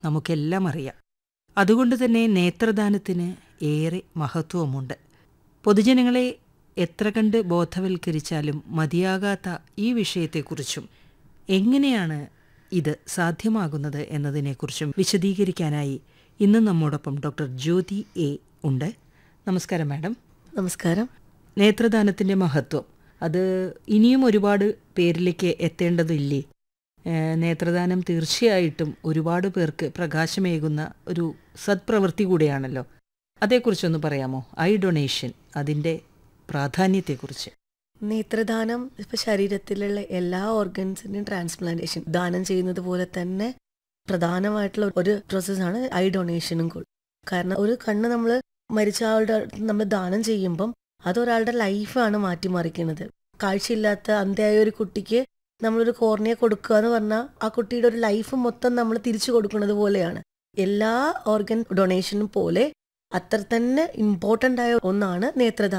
നമുക്കെല്ലാം അറിയാം അതുകൊണ്ട് തന്നെ നേത്രദാനത്തിന് ഏറെ മഹത്വമുണ്ട് പൊതുജനങ്ങളെ എത്ര കണ്ട് ബോധവൽക്കരിച്ചാലും മതിയാകാത്ത ഈ വിഷയത്തെക്കുറിച്ചും എങ്ങനെയാണ് ഇത് സാധ്യമാകുന്നത് എന്നതിനെക്കുറിച്ചും വിശദീകരിക്കാനായി ഇന്ന് നമ്മോടൊപ്പം ഡോക്ടർ ജ്യോതി എ ഉണ്ട് നമസ്കാരം മാഡം നമസ്കാരം നേത്രദാനത്തിൻ്റെ മഹത്വം അത് ഇനിയും ഒരുപാട് പേരിലേക്ക് എത്തേണ്ടതില്ലേ ഏഹ് നേത്രദാനം തീർച്ചയായിട്ടും ഒരുപാട് പേർക്ക് പ്രകാശമേകുന്ന ഒരു സത്പ്രവൃത്തി കൂടിയാണല്ലോ അതേക്കുറിച്ചൊന്ന് പറയാമോ ഐ ഡൊണേഷൻ അതിൻ്റെ പ്രാധാന്യത്തെക്കുറിച്ച് നേത്രദാനം ഇപ്പൊ ശരീരത്തിലുള്ള എല്ലാ ഓർഗൻസിന്റെയും ട്രാൻസ്പ്ലാന്റേഷൻ ദാനം ചെയ്യുന്നത് പോലെ തന്നെ പ്രധാനമായിട്ടുള്ള ഒരു പ്രോസസ്സാണ് ഐ ഡൊണേഷനും കൂടി കാരണം ഒരു കണ്ണ് നമ്മൾ മരിച്ച ആളുടെ നമ്മൾ ദാനം ചെയ്യുമ്പം അത് ഒരാളുടെ ലൈഫാണ് മാറ്റിമറിക്കുന്നത് കാഴ്ചയില്ലാത്ത അന്ധയായ ഒരു കുട്ടിക്ക് നമ്മളൊരു കോർണിയ കൊടുക്കുക എന്ന് പറഞ്ഞാൽ ആ കുട്ടിയുടെ ഒരു ലൈഫ് മൊത്തം നമ്മൾ തിരിച്ചു കൊടുക്കുന്നത് പോലെയാണ് എല്ലാ ഓർഗൻ ഡൊണേഷനും പോലെ അത്ര തന്നെ ഇമ്പോർട്ടൻ്റ് ആയ ഒന്നാണ് നേത്രദാനം